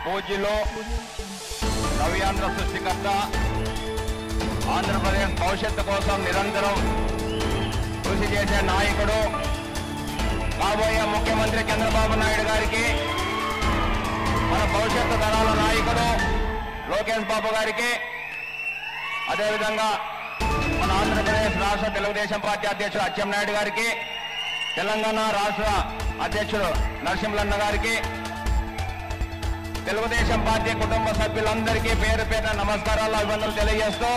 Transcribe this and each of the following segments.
పూజ్యులు నవ్యాంధ్ర సృష్టికర్త ఆంధ్రప్రదేశ్ భవిష్యత్తు కోసం నిరంతరం కృషి చేసే నాయకుడు కాబోయే ముఖ్యమంత్రి చంద్రబాబు నాయుడు గారికి మన భవిష్యత్తు తరాల నాయకుడు లోకేష్ బాబు గారికి అదేవిధంగా మన ఆంధ్రప్రదేశ్ రాష్ట్ర తెలుగుదేశం పార్టీ అధ్యక్షుడు అచ్చెన్నాయుడు గారికి తెలంగాణ రాష్ట్ర అధ్యక్షుడు నరసింహన్న గారికి తెలుగుదేశం పార్టీ కుటుంబ సభ్యులందరికీ పేరు పేరున నమస్కారాలు అభివందనలు తెలియజేస్తూ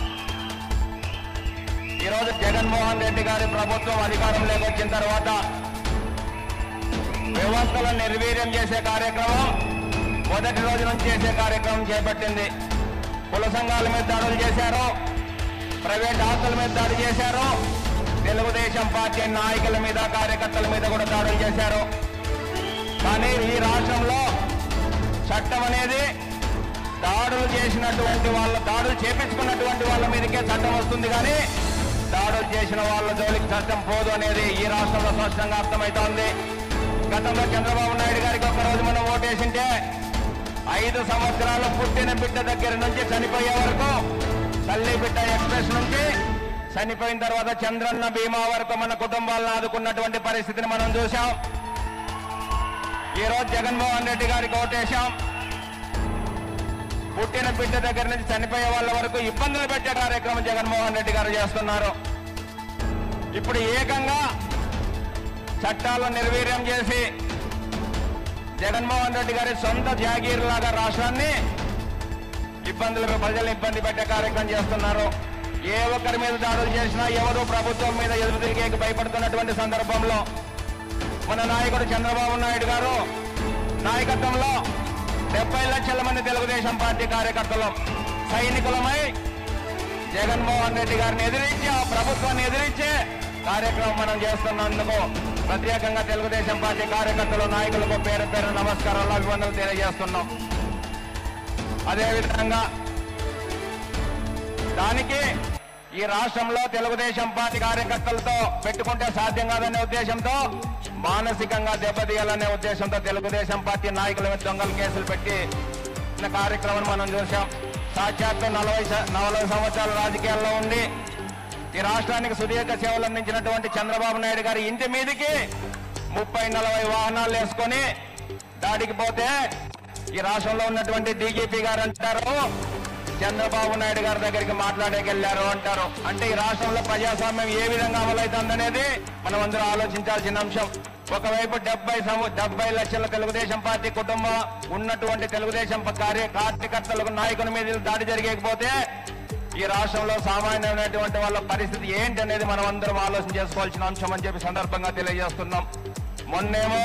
ఈరోజు జగన్మోహన్ రెడ్డి గారి ప్రభుత్వం అధికారంలోకి వచ్చిన తర్వాత వ్యవస్థలను నిర్వీర్యం చేసే కార్యక్రమం మొదటి రోజు నుంచి చేసే కార్యక్రమం చేపట్టింది కుల సంఘాల మీద దాడులు చేశారు ప్రైవేట్ ఆస్తుల మీద దాడి చేశారు తెలుగుదేశం పార్టీ నాయకుల మీద కార్యకర్తల మీద కూడా దాడులు చేశారు కానీ ఈ రాష్ట్రంలో చట్టం అనేది దాడులు చేసినటువంటి వాళ్ళ దాడులు చేపించుకున్నటువంటి వాళ్ళ మీదకే చట్టం వస్తుంది కానీ దాడులు చేసిన వాళ్ళ జోలికి చట్టం పోదు అనేది ఈ రాష్ట్రంలో స్పష్టంగా అర్థమవుతోంది గతంలో చంద్రబాబు నాయుడు గారికి ఒక రోజు మనం ఓటేసింటే ఐదు సంవత్సరాలు పుట్టిన బిడ్డ దగ్గర నుంచి చనిపోయే వరకు తల్లి బిడ్డ ఎక్స్ప్రెస్ నుంచి చనిపోయిన తర్వాత చంద్రన్న బీమా వరకు మన కుటుంబాలను ఆదుకున్నటువంటి పరిస్థితిని మనం చూశాం ఈ రోజు జగన్మోహన్ రెడ్డి గారికి ఓటేశాం పుట్టిన బిడ్డ దగ్గర నుంచి చనిపోయే వాళ్ళ వరకు ఇబ్బందులు పెట్టే కార్యక్రమం జగన్మోహన్ రెడ్డి గారు చేస్తున్నారు ఇప్పుడు ఏకంగా చట్టాలను నిర్వీర్యం చేసి జగన్మోహన్ రెడ్డి గారి సొంత జాగీర్ లాగా రాష్ట్రాన్ని ఇబ్బందులు ప్రజలు ఇబ్బంది పెట్టే కార్యక్రమం చేస్తున్నారు ఏ ఒక్కరి మీద దాడులు చేసినా ఎవరు ప్రభుత్వం మీద ఎదురు తిరిగేకి భయపడుతున్నటువంటి సందర్భంలో మన నాయకుడు చంద్రబాబు నాయుడు గారు నాయకత్వంలో డెబ్బై లక్షల మంది తెలుగుదేశం పార్టీ కార్యకర్తలు సైనికులమై జగన్మోహన్ రెడ్డి గారిని ఎదిరించి ఆ ప్రభుత్వాన్ని ఎదిరించే కార్యక్రమం మనం చేస్తున్నందుకు ప్రత్యేకంగా తెలుగుదేశం పార్టీ కార్యకర్తలు నాయకులకు పేరు పేరు నమస్కారాలు అభివందనలు తెలియజేస్తున్నాం అదేవిధంగా దానికి ఈ రాష్ట్రంలో తెలుగుదేశం పార్టీ కార్యకర్తలతో పెట్టుకుంటే సాధ్యం కాదనే ఉద్దేశంతో మానసికంగా దెబ్బతీయాలనే ఉద్దేశంతో తెలుగుదేశం పార్టీ నాయకుల మీద దొంగల కేసులు పెట్టి ఉన్న కార్యక్రమం మనం చూసాం సాక్షాత్తు నలభై స- నలభై సంవత్సరాల రాజకీయాల్లో ఉండి ఈ రాష్ట్రానికి సుదీర్ఘ సేవలు అందించినటువంటి చంద్రబాబు నాయుడు గారి ఇంటి మీదికి ముప్పై నలభై వాహనాలు వేసుకొని దాడికి పోతే ఈ రాష్ట్రంలో ఉన్నటువంటి డీజీపీ గారు అంటారు చంద్రబాబు నాయుడు గారి దగ్గరికి మాట్లాడేకెళ్లారు అంటారు అంటే ఈ రాష్ట్రంలో ప్రజాస్వామ్యం ఏ విధంగా అమలవుతుందనేది మనం అందరూ ఆలోచించాల్సిన అంశం ఒకవైపు డెబ్బై సం- డెబ్బై లక్షల తెలుగుదేశం పార్టీ కుటుంబం ఉన్నటువంటి తెలుగుదేశం ప- కార్య కార్యకర్తలకు నాయకుల మీద దాడి జరిగకపోతే ఈ రాష్ట్రంలో సామాన్యమైనటువంటి వాళ్ళ పరిస్థితి ఏంటి అనేది మనం అందరం ఆలోచన చేసుకోవాల్సిన అంశం అని చెప్పి సందర్భంగా తెలియజేస్తున్నాం మొన్నేమో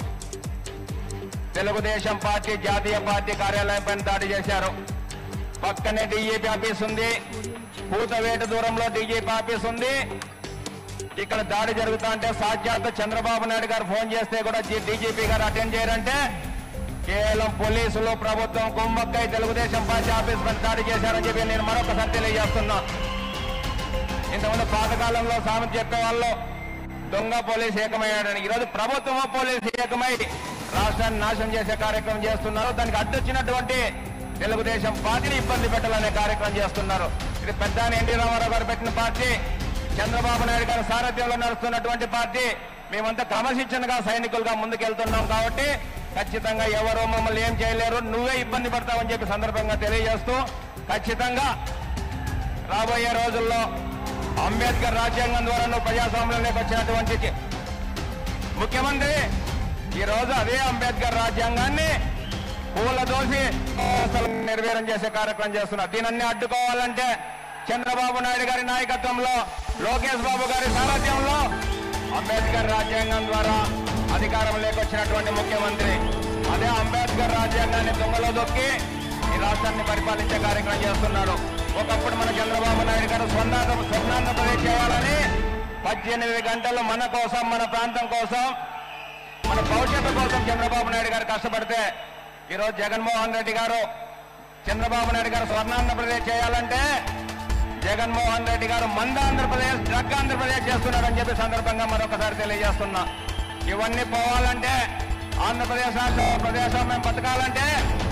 తెలుగుదేశం పార్టీ జాతీయ పార్టీ కార్యాలయం పైన దాడి చేశారు పక్కనే డీజీపీ ఆఫీస్ ఉంది పూతవేటు దూరంలో డీజీపీ ఆఫీస్ ఉంది ఇక్కడ దాడి జరుగుతా అంటే సాక్షాత్ చంద్రబాబు నాయుడు గారు ఫోన్ చేస్తే కూడా డీజీపీ గారు అటెండ్ చేయరంటే కేవలం పోలీసులు ప్రభుత్వం కుంభక్కై తెలుగుదేశం పార్టీ ఆఫీస్ పైన దాడి చేశారని చెప్పి నేను మరొకసారి తెలియజేస్తున్నా ఇంతకుముందు పాతకాలంలో సామెత చెప్పేవాళ్ళు దొంగ పోలీస్ ఏకమయ్యాడని ఈరోజు ప్రభుత్వం పోలీస్ ఏకమై రాష్ట్రాన్ని నాశనం చేసే కార్యక్రమం చేస్తున్నారు దానికి అడ్డొచ్చినటువంటి తెలుగుదేశం పార్టీని ఇబ్బంది పెట్టాలనే కార్యక్రమం చేస్తున్నారు ఇది పెద్ద ఎన్టీ రామారావు గారు పెట్టిన పార్టీ చంద్రబాబు నాయుడు గారి సారథ్యంలో నడుస్తున్నటువంటి పార్టీ మేమంతా క్రమశిక్షణగా సైనికులుగా ముందుకెళ్తున్నాం కాబట్టి ఖచ్చితంగా ఎవరు మమ్మల్ని ఏం చేయలేరు నువ్వే ఇబ్బంది పడతావని చెప్పి సందర్భంగా తెలియజేస్తూ ఖచ్చితంగా రాబోయే రోజుల్లో అంబేద్కర్ రాజ్యాంగం ద్వారా నువ్వు ప్రజాస్వామ్యంలోకి వచ్చినటువంటి చి- ముఖ్యమంత్రి ఈ రోజు అదే అంబేద్కర్ రాజ్యాంగాన్ని పూల దోసి అసలు నిర్వీర్యం చేసే కార్యక్రమం చేస్తున్నారు దీనన్ని అడ్డుకోవాలంటే చంద్రబాబు నాయుడు గారి నాయకత్వంలో లోకేష్ బాబు గారి సారథ్యంలో అంబేద్కర్ రాజ్యాంగం ద్వారా అధికారంలోకి వచ్చినటువంటి ముఖ్యమంత్రి అదే అంబేద్కర్ రాజ్యాంగాన్ని దొంగలో దొక్కి ఈ రాష్ట్రాన్ని పరిపాలించే కార్యక్రమం చేస్తున్నాడు ఒకప్పుడు మన చంద్రబాబు నాయుడు గారు స్వర్ణాంధ్ర స్వర్ణాంధ్రప్రదేశ్ చేయాలని పద్దెనిమిది గంటలు మన కోసం మన ప్రాంతం కోసం మన భవిష్యత్తు కోసం చంద్రబాబు నాయుడు గారు కష్టపడితే ఈరోజు జగన్మోహన్ రెడ్డి గారు చంద్రబాబు నాయుడు గారు స్వర్ణాంధ్రప్రదేశ్ చేయాలంటే జగన్మోహన్ రెడ్డి గారు మంద ఆంధ్రప్రదేశ్ డ్రగ్ ఆంధ్రప్రదేశ్ చేస్తున్నారని చెప్పి సందర్భంగా మరొకసారి తెలియజేస్తున్నా ఇవన్నీ పోవాలంటే ఆంధ్రప్రదేశ్ రాష్ట్ర ప్రజాస్వామ్యం బతకాలంటే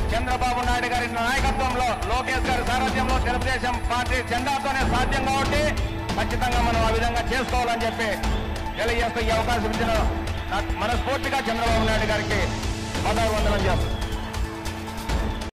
చంద్రబాబు నాయుడు గారి నాయకత్వంలో లోకేష్ గారి సారథ్యంలో తెలుగుదేశం పార్టీ జెండాతోనే సాధ్యం కాబట్టి ఖచ్చితంగా మనం ఆ విధంగా చేసుకోవాలని చెప్పి తెలియజేస్తూ ఈ అవకాశం ఇచ్చిన నాకు మనస్ఫూర్తిగా చంద్రబాబు నాయుడు గారికి పదవి వందనం చేస్తాం